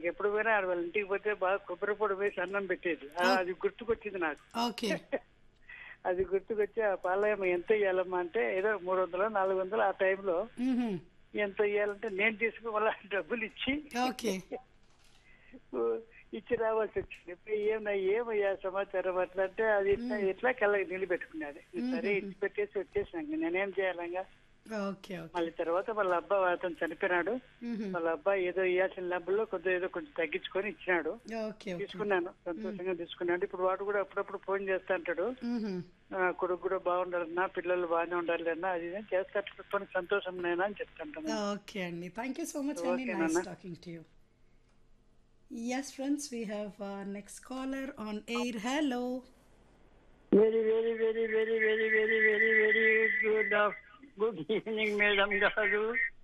ఎప్పుడు పోయినా ఆడ వాళ్ళ ఇంటికి పోతే బాగా కొబ్బరి పొడి వేసి అన్నం పెట్టేది ఆ, అది గుర్తుకొచ్చింది నాకు ఓకే అది గుర్తుకొచ్చి ఆ పాలయం ఎంత ఇవ్వాలమ్మా అంటే ఏదో మూడు వందలు నాలుగు వందలు ఆ టైంలో మ్మ్హ. ఎంత ఇవ్వాలంటే నేను తీసుకుని వాళ్ళ డబ్బులు ఇచ్చి ఓకే ఓ, ఇచ్చి రావాల్సి వచ్చింది ఇప్పుడు ఏమన్నా ఏమయ్యా సమాచారం అట్లా అంటే అది ఇట్లా ఎట్లా కళ్ళకి నిలబెట్టుకున్నది సరే ఇచ్చి పెట్టేసి వచ్చేసినాక నేనేం చేయాలంగా ఓకే ఓకే మళ్ళీ తర్వాత వాళ్ళ అబ్బా అతను చనిపోయినాడు మ్మ్హ. వాళ్ళ అబ్బాయి ఏదో ఇవ్వాల్సిన డబ్బుల్లో కొద్దిగా ఏదో కొంచెం తగ్గించుకొని ఇచ్చినాడు ఓకే ఓకే తీసుకున్నాను సంతోషంగా తీసుకున్నాడు ఇప్పుడు వాడు కూడా అప్పుడప్పుడు ఫోన్ చేస్తా అంటాడు మ్మ్హ. ఆ, కొడుకు కూడా బాగుండాలన్నా పిల్లలు బాగానే ఉండాలి అన్నా అది ఇది చేస్తా కొన్ని సంతోషం నేనా అని చెప్తాంటాను ఓకే అండి థ్యాంక్ యూ సో మచ్ అండి Okay, nice Nana. Talking to you yes friends we have next caller on air hello very very very very very very very very good good evening madam గారు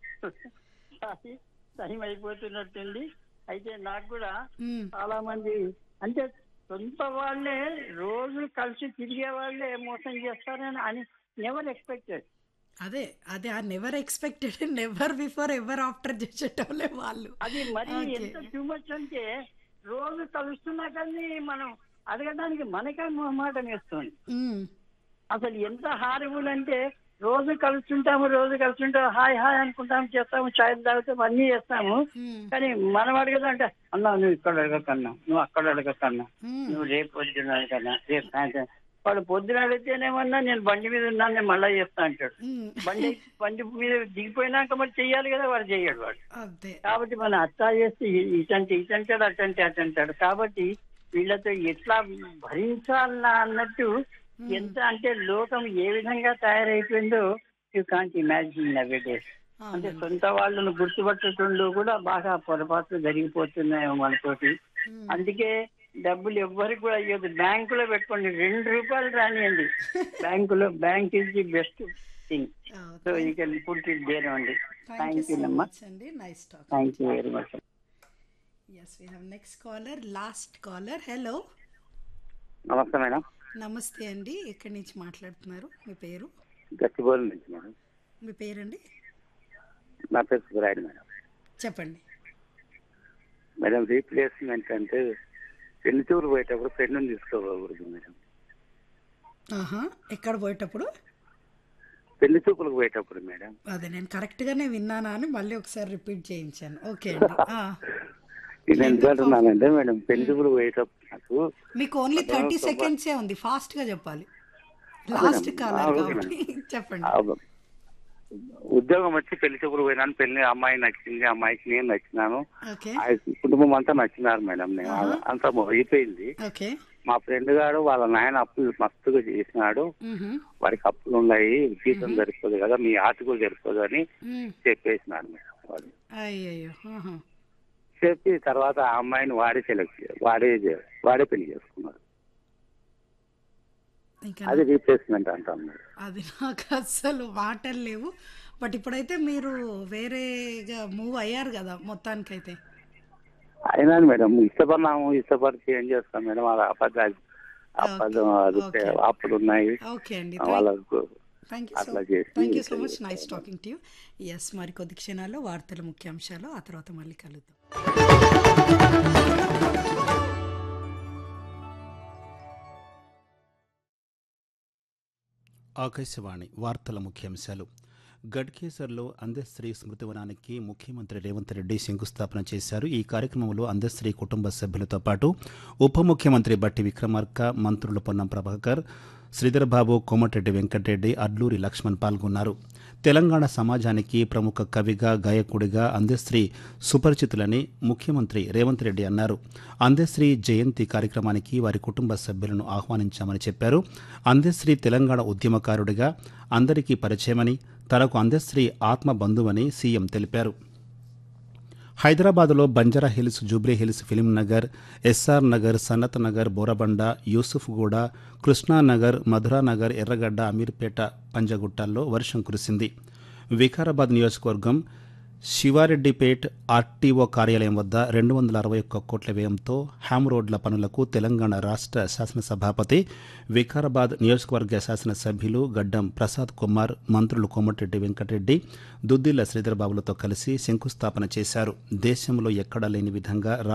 time అయిపోతున్నట్టుంది అయితే నాకు కూడా చాలా మంది అంటే సొంత వాళ్ళే రోజు కలిసి తిరిగే వాళ్ళే మోసం చేస్తారని అని నెవర్ ఎక్స్పెక్టెడ్ అదే అదే ఆ never expected never before ever after చేసేటోళ్ళే వాళ్ళు అది మరి Okay. ఎంత టూ మచ్ అంటే రోజు కలుస్తున్నా కానీ మనం అడగడానికి మనకే మాట వేస్తుంది మ్మ్. అసలు ఎంత హారబుల్ అంటే రోజు కలుస్తుంటాము రోజు కలుస్తుంటాము హాయ్ హాయ్ అనుకుంటాము చేస్తాము చాయ్ తాగుతాము అన్ని చేస్తాము మ్మ్. కానీ మనం అడగదంటే అన్నా నువ్వు ఇక్కడ అడగకన్నా నువ్వు అక్కడ అడగకన్నా మ్మ్. నువ్వు రేపు పొద్దున అడగకన్నా రేపు సాయంత్రం వాడు పొద్దున అడిగితేనేమన్నా నేను బండి మీద ఉన్నాను నేను మళ్ళీ చేస్తా అంటాడు మ్మ్. బండి బండి మీద దిగిపోయినాక మరి చెయ్యాలి కదా వాడు చెయ్యడు వాడు అదే కాబట్టి మనం అట్టా చేస్తే ఇ- ఇటంటే ఇటంటాడు అటంటే అటంటాడు కాబట్టి వీళ్ళతో ఎట్లా భరించాలన్నా అన్నట్టు ఎంత అంటే లోకం ఏ విధంగా తయారైపోయిందో you can't imagine nowadays అంటే సొంత వాళ్ళను గుర్తుపట్టడంలో కూడా బాగా పొరపాట్లు జరిగిపోతున్నాయి మనతోటి మ్మ్. అందుకే డబ్బులు ఎవ్వరికి కూడా అయ్యదు బ్యాంకులో పెట్టుకోండి రెండు రూపాయలు రానియండి బ్యాంకులో bank is the best thing so you can put it there అండి thank you thank so you అమ్మా మచ్ అండి nice talk thank you very much yes we have next caller last caller hello నమస్తే madam నమస్తే అండి ఎక్కడి నుంచి మాట్లాడుతున్నారు మీ పేరు గచ్చిబౌలి నుంచి మేడం మీ పేరండి నా పేరు సుబ్బరాయుడు మేడం చెప్పండి మేడం రీప్లేస్మెంట్ అంటే పెళ్లి చూరు పోయేటప్పుడు ఫ్రెండ్ని తీసుకోకూడదు మేడం ఆహా ఎక్కడ పోయేటప్పుడు పెళ్లి చూపులకు పోయేటప్పుడు మేడం అదే నేను కరెక్ట్గానే విన్నానా అని మళ్ళీ ఒకసారి రిపీట్ చేయించాను ఓకే అండి ఆ. నేను ఎందుకు అంటున్నానంటే మేడం పెళ్లి చూపులకు పోయేటప్పుడు నాకు మీకు ఓన్లీ థర్టీ సెకండ్సే ఉంది ఫాస్ట్గా చెప్పాలి లాస్ట్ కాలర్ ఓకే కాబట్టి చెప్పండి ఆ ఉద్యోగం వచ్చి పెళ్లి చూపులు పోయినాను పెళ్లి అమ్మాయి నచ్చింది అమ్మాయికి నేను నచ్చినాను ఓకే ఆ కుటుంబం అంతా నచ్చినారు మేడం నేను అంతా అయిపోయింది ఓకే మా ఫ్రెండ్ గారు వాళ్ళ నాయన అప్పులు మస్తుగా చేసినాడు మ్హూ. వాడికి అప్పులు ఉన్నాయి జీతం సరిపోదు కదా మీ ఆర్టికల్ సరిపోదు అని మ్. చెప్పేసినాడు మేడం వాడు అయ్యయ్యో ఆహా. చెప్పి తర్వాత ఆ అమ్మాయిని వాడే సెలెక్ట్ చే- వాడే చే- వాడే పెళ్లి చేసుకున్నాడు ఇంకా అది రీప్లేస్మెంట్ అంటాం మేడం అది నాకు అస్సలు మాటలు లేవు బట్ ఇప్పుడైతే మీరు వేరేగా మూవ్ అయ్యారు కదా మొత్తానికైతే అయినా మేడం ఇష్టపడినాము ఇష్టపడితే ఏం చేస్తాం మేడం అది అబద్ధాలు అబద్ధం అది Okay. అప్పులు ఉన్నాయి ఓకే అండి వాళ్ళకు థ్యాంక్ యూ సో అట్లా చేసి thank you so much nice talking to you yes మరి కొద్ది క్షణాల్లో వార్తల ముఖ్యాంశాలు ఆ తర్వాత మళ్ళీ కలుద్దాం ఆకాశవాణి వార్తల ముఖ్యాంశాలు గడ్కేసర్లో అందశ్రీ స్మృతివనానికి ముఖ్యమంత్రి రేవంత్ రెడ్డి శంకుస్థాపన చేశారు ఈ కార్యక్రమంలో అందశ్రీ కుటుంబ సభ్యులతో పాటు ఉప ముఖ్యమంత్రి బట్టి విక్రమార్క మంత్రులు పొన్నం ప్రభాకర్ శ్రీధర్బాబు కోమటిరెడ్డి వెంకటరెడ్డి అడ్లూరి లక్ష్మణ్ పాల్గొన్నారు తెలంగాణ సమాజానికి ప్రముఖ కవిగా గాయకుడిగా అందశ్రీ సుపరిచితులని ముఖ్యమంత్రి రేవంత్ రెడ్డి అన్నారు అందశ్రీ జయంతి కార్యక్రమానికి వారి కుటుంబ సభ్యులను ఆహ్వానించామని చెప్పారు అందశ్రీ తెలంగాణ ఉద్యమకారుడిగా అందరికీ పరిచయమని తనకు అందశ్రీ ఆత్మ బంధువని సీఎం తెలిపారు హైదరాబాద్లో బంజారా హిల్స్ జూబ్లీ హిల్స్ ఫిలిం నగర్ ఎస్ఆర్ నగర్ సనత్ నగర్ బోరబండ యూసుఫ్గూడ కృష్ణానగర్ మధురానగర్ ఎర్రగడ్డ అమీర్పేట పంజగుట్టాల్లో వర్షం కురిసింది వికారాబాద్ నియోజకవర్గం శివారెడ్డిపేట్ ఆర్టీఓ కార్యాలయం వద్ద రెండు వందల అరవై ఒక్క కోట్ల వ్యయంతో హ్యామ్ రోడ్ల పనులకు తెలంగాణ రాష్ట్ర శాసనసభాపతి వికారాబాద్ నియోజకవర్గ శాసనసభ్యులు గడ్డం ప్రసాద్ కుమార్ మంత్రులు కోమటిరెడ్డి వెంకటరెడ్డి దుద్దిల్ల శ్రీధర్బాబులతో కలిసి శంకుస్థాపన చేశారు దేశంలో ఎక్కడా లేని విధంగా